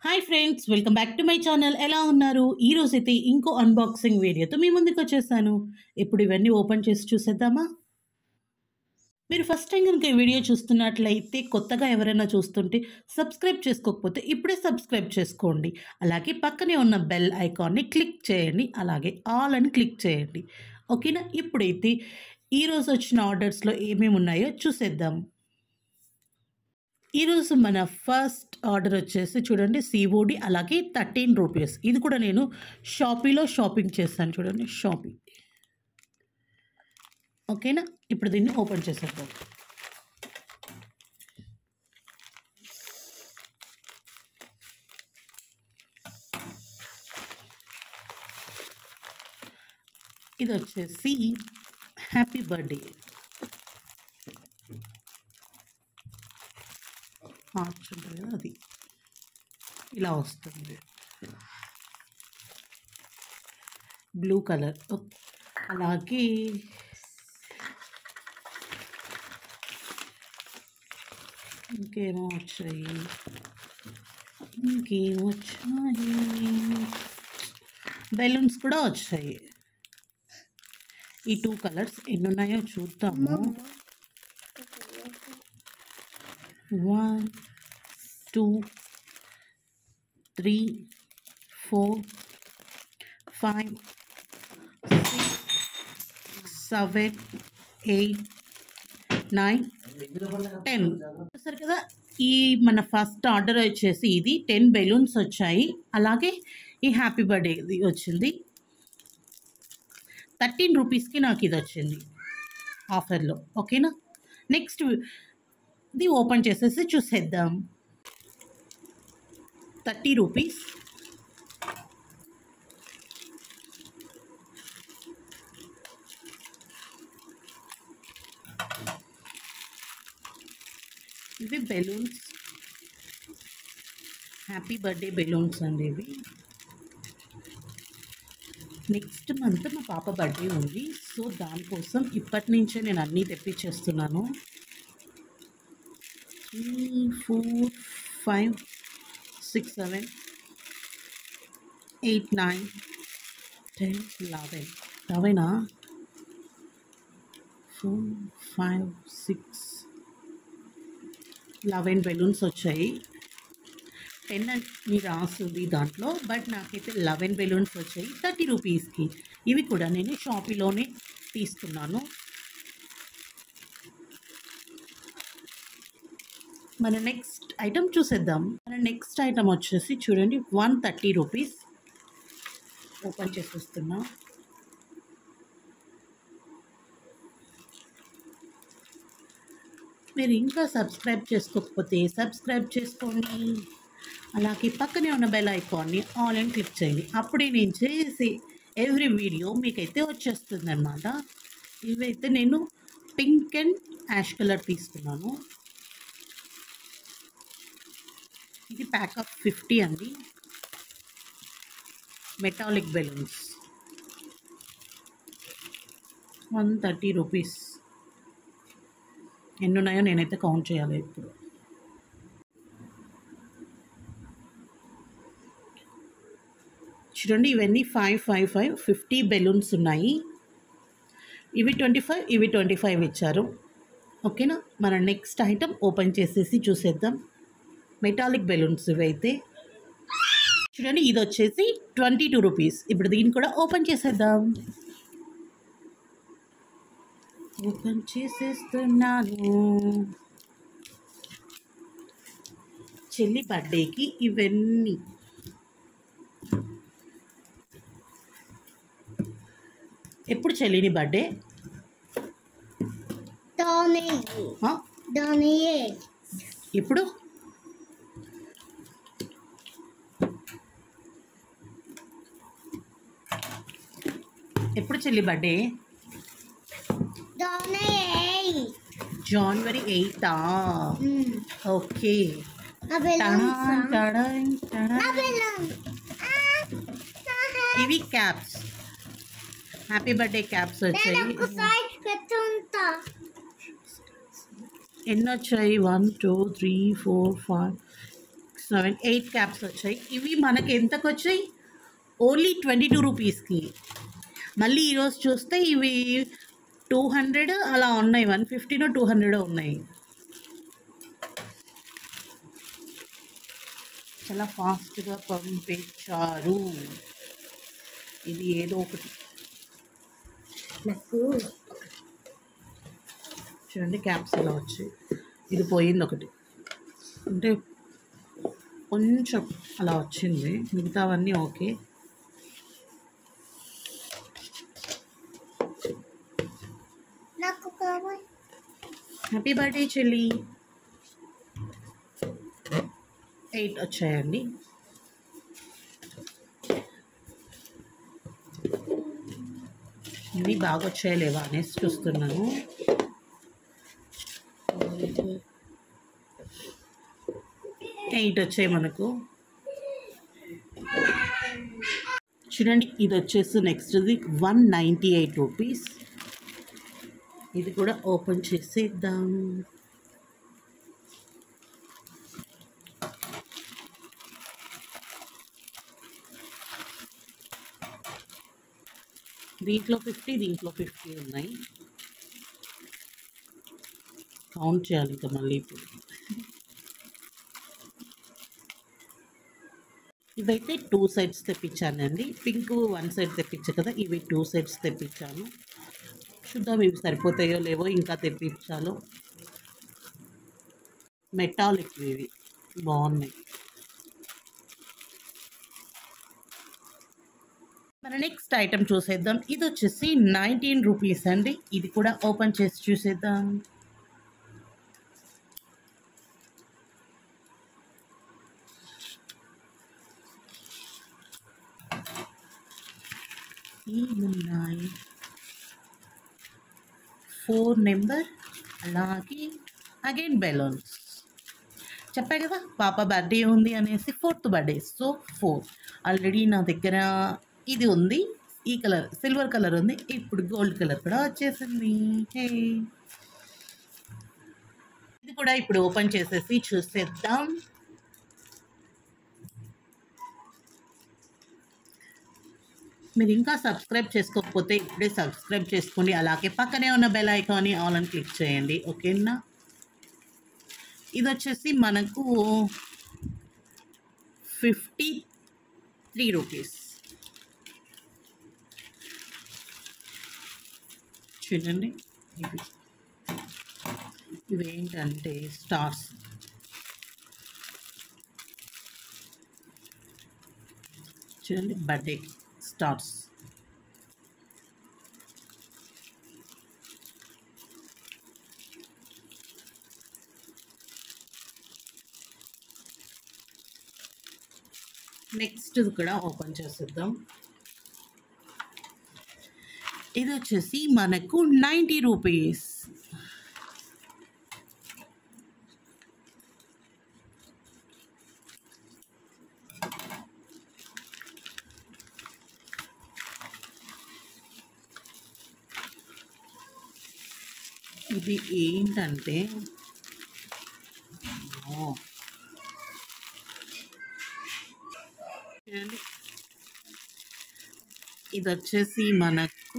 Hi friends welcome back to my channel ఎలా ఉన్నారు ఈ రోజు అయితే ఇంకో అన్బాక్సింగ్ వీడియోతో మీ ముందుకు వచ్చేసాను ఇప్పుడు ఇవన్నీ ఓపెన్ చేసి చూసేద్దామా మీరు ఫస్ట్ టైం కనుక ఈ వీడియో చూస్తున్నట్లయితే కొత్తగా ఎవరైనా చూస్తుంటే సబ్స్క్రైబ్ చేసుకోకపోతే ఇప్పుడే సబ్స్క్రైబ్ చేసుకోండి అలాగే పక్కనే ఉన్న బెల్ ఐకాన్ని క్లిక్ చేయండి అలాగే ఆల్ అని క్లిక్ చేయండి ఓకేనా ఇప్పుడైతే ఈరోజు వచ్చిన ఆర్డర్స్లో ఏమేమి ఉన్నాయో చూసేద్దాం ఈరోజు మన ఫస్ట్ ఆర్డర్ వచ్చేసి చూడండి సిఓడి అలాగే థర్టీన్ రూపీస్ ఇది కూడా నేను షాపీలో షాపింగ్ చేస్తాను చూడండి షాపీ ఓకేనా ఇప్పుడు దీన్ని ఓపెన్ చేసేద్దాం ఇది వచ్చేసి హ్యాపీ బర్త్డే హార్ట్స్ ఉంటుంది కదా అది ఇలా వస్తుంది బ్లూ కలర్ అలాగే ఇంకేమో వచ్చాయి ఇంకేమో వచ్చాయి బెలూన్స్ కూడా వచ్చాయి ఈ టూ కలర్స్ ఎన్ని ఉన్నాయో చూద్దాము one two three four five six seven eight nine ten సరే కదా ఈ మన ఫస్ట్ ఆర్డర్ వచ్చేసి ఇది టెన్ బెలూన్స్ వచ్చాయి అలాగే ఈ హ్యాపీ బర్త్డే ఇది వచ్చింది థర్టీన్ రూపీస్కి నాకు ఇది వచ్చింది ఆఫర్లో ఓకేనా నెక్స్ట్ ఇది ఓపెన్ చేసేసి చూసేద్దాం థర్టీ రూపీస్ ఇవి బెలూన్స్ హ్యాపీ బర్త్డే బెలూన్స్ అండి ఇవి నెక్స్ట్ మంత్ మా పాప బర్త్డే ఉంది సో దానికోసం ఇప్పటి నుంచే నేను అన్నీ తెప్పించేస్తున్నాను three four five six seven eight nine ten eleven లెవెనా four five six eleven balloons వచ్చాయి టెన్ అని రాస్తుంది దాంట్లో బట్ నాకైతే లెవెన్ బెలూన్స్ వచ్చాయి థర్టీ రూపీస్కి ఇవి కూడా నేను షాపీలోనే తీసుకున్నాను మన నెక్స్ట్ ఐటమ్ చూసేద్దాం మన నెక్స్ట్ ఐటమ్ వచ్చేసి చూడండి వన్ థర్టీ రూపీస్ ఓపెన్ చేసేస్తున్నా మీరు ఇంకా సబ్స్క్రైబ్ చేసుకోకపోతే సబ్స్క్రైబ్ చేసుకోండి అలాగే పక్కనే ఉన్న బెల్ ఐకాన్ని ఆల్ అండ్ క్లిక్ చేయండి అప్పుడే నేను చేసి ఎవ్రీ వీడియో మీకైతే వచ్చేస్తుంది అనమాట ఇవైతే నేను పింక్ అండ్ యాష్ కలర్ తీసుకున్నాను ఇది ప్యాకప్ ఫిఫ్టీ అండి metallic balloons one thirty rupees ఎన్ని ఉన్నాయో నేనైతే కౌంట్ చేయాలి ఇప్పుడు చూడండి ఇవన్నీ five five five fifty balloons ఉన్నాయి ఇవి ట్వంటీ ఫైవ్ ఇవి ట్వంటీ ఫైవ్ ఇచ్చారు ఓకేనా మన నెక్స్ట్ ఐటమ్ ఓపెన్ చేసేసి చూసేద్దాం మెటాలిక్ బెలూన్స్ ఇవైతే చూడండి ఇది వచ్చేసి ట్వంటీ టూ రూపీస్ ఇప్పుడు దీన్ని కూడా ఓపెన్ చేసేద్దాం ఓపెన్ చేసేస్తున్నాను చెల్లి బర్త్డేకి ఇవన్నీ ఎప్పుడు చెల్లిని బర్త్డే దాని ఆ? దాని ఎప్పుడు ఎప్పుడు చెల్లి బర్త్డే దాని జనవరి ఎయితా ఓకే నా బెలూన్ నా ఇవి balloon caps happy birthday caps నేను వచ్చాయి ఒకసారి పెట్టుంటా ఎన్ని వచ్చాయి one two three four five seven eight caps వచ్చాయి ఇవి మనకి ఎంతకు వచ్చాయి ఓన్లీ ట్వంటీ టూ రూపీస్కి మళ్ళీ ఈరోజు చూస్తే ఇవి టూ హండ్రెడ్ అలా ఉన్నాయి వన్ ఫిఫ్టీనో టూ హండ్రెడ్ ఉన్నాయి చాలా ఫాస్ట్గా పంపించారు ఇది ఏదో ఒకటి నాకు చూడండి క్యాప్స్ ఇలా వచ్చాయి ఇది పోయింది ఒకటి అంటే కొంచెం అలా వచ్చింది మిగతావన్నీ ఓకే నాకు కావాలి హ్యాపీ బర్త్డే చెల్లి ఎయిట్ వచ్చాయండి ఇవి బాగా వచ్చాయి లేవా అనేసి చూస్తున్నాను ఎయిట్ వచ్చాయి మనకు చూడండి ఇది వచ్చేసి నెక్స్ట్ది వన్ నైంటీ ఎయిట్ రూపీస్ ఇది కూడా ఓపెన్ చేసేద్దాం దీంట్లో ఫిఫ్టీ దీంట్లో ఫిఫ్టీ ఉన్నాయి కౌంట్ చేయాలి ఇంకా మళ్ళీ ఇప్పుడు ఇవైతే టూ సైడ్స్ తెప్పించానండి పింక్ వన్ సైడ్ తెప్పించా కదా ఇవి టూ సైడ్స్ తెప్పించాను చూద్దాం ఇవి సరిపోతాయో లేవో ఇంకా తెప్పించాలో మెటాలిక్ ఇవి బాగున్నాయి మన నెక్స్ట్ ఐటమ్ చూసేద్దాం ఇది వచ్చేసి నైన్టీన్ రూపీస్ అండి ఇది కూడా ఓపెన్ చేసి చూసేద్దాం ఏమున్నాయి ఫోర్ నెంబర్ అలాగే అగైన్ బెలూన్స్ చెప్పా కదా పాప బర్త్డే ఉంది అనేసి fourth birthday so four already నా దగ్గర ఇది ఉంది ఈ కలర్ సిల్వర్ కలర్ ఉంది ఇప్పుడు గోల్డ్ కలర్ కూడా వచ్చేసింది హే ఇది కూడా ఇప్పుడు ఓపెన్ చేసేసి చూసేద్దాం మీరు ఇంకా సబ్స్క్రైబ్ చేసుకోకపోతే ఇప్పుడే సబ్స్క్రైబ్ చేసుకోండి అలాగే పక్కనే ఉన్న బెల్ ఐకాన్ని ఆల్ అని క్లిక్ చేయండి ఓకేనా ఇది వచ్చేసి మనకు ఫిఫ్టీ త్రీ రూపీస్ చూడండి ఇవి ఇవి ఏంటంటే స్టార్స్ చూడండి బర్త్డే స్టార్స్ నెక్స్ట్ కూడా ఓపెన్ చేసేద్దాం ఇది వచ్చేసి మనకు నైంటీ రూపీస్ ఇది ఏంటంటే ఓ. చూడండి ఇది వచ్చేసి మనకు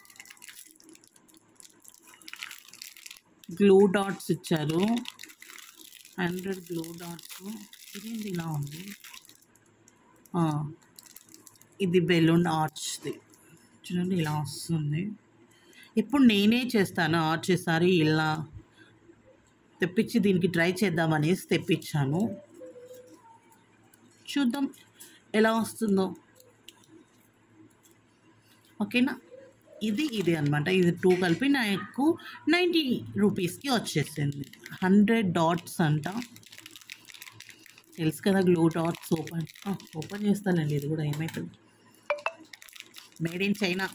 గ్లూ డాట్స్ ఇచ్చారు హండ్రెడ్ గ్లూ డాట్స్ ఇదేంటి ఇలా ఉంది ఆ, ఇది బెలూన్ ఆర్చ్ది చూడండి ఇలా వస్తుంది ఇప్పుడు నేనే చేస్తాను ఆర్చ్ ఈసారి ఇలా తెప్పించి దీనికి ట్రై చేద్దామనేసి తెప్పించాను చూద్దాం ఎలా వస్తుందో ఓకేనా ఇది ఇది అనమాట ఇది టూ కలిపి నాకు నైంటీ రూపీస్కి వచ్చేసింది హండ్రెడ్ డాట్స్ అంట తెలుసు కదా గ్లూ డాట్స్ ఓపెన్ ఓపెన్ చేస్తానండి ఇది కూడా ఏమవుతుంది made in China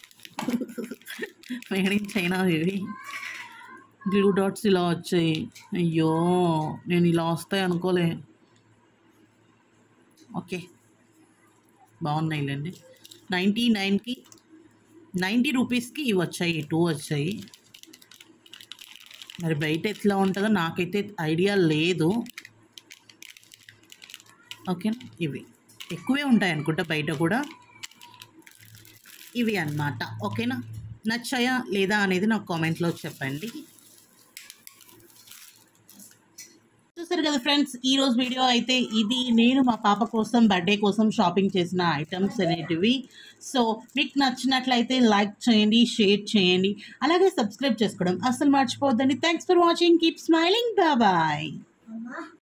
made in China ఇవి గ్లూ డాట్స్ ఇలా వచ్చాయి అయ్యో నేను ఇలా వస్తాయి అనుకోలే ఓకే బాగున్నాయిలేండి నైంటీ నైన్కి నైంటీ రూపీస్కి ఇవి వచ్చాయి టూ వచ్చాయి మరి బయట ఎట్లా ఉంటుందో నాకైతే ఐడియా లేదు ఓకే ఇవి ఎక్కువే ఉంటాయి అనుకుంటా బయట కూడా ఇవి అన్నమాట ఓకేనా నచ్చాయా లేదా అనేది నాకు కామెంట్లో చెప్పండి చూసారు కదా ఫ్రెండ్స్ ఈ రోజు వీడియో అయితే ఇది నేను మా పాప కోసం బర్త్డే కోసం షాపింగ్ చేసిన ఐటమ్స్ అనేటివి సో మీకు నచ్చినట్లయితే లైక్ చేయండి షేర్ చేయండి అలాగే సబ్స్క్రైబ్ చేసుకోవడం అస్సలు మర్చిపోవద్దండి thanks for watching keep smiling bye అమ్మా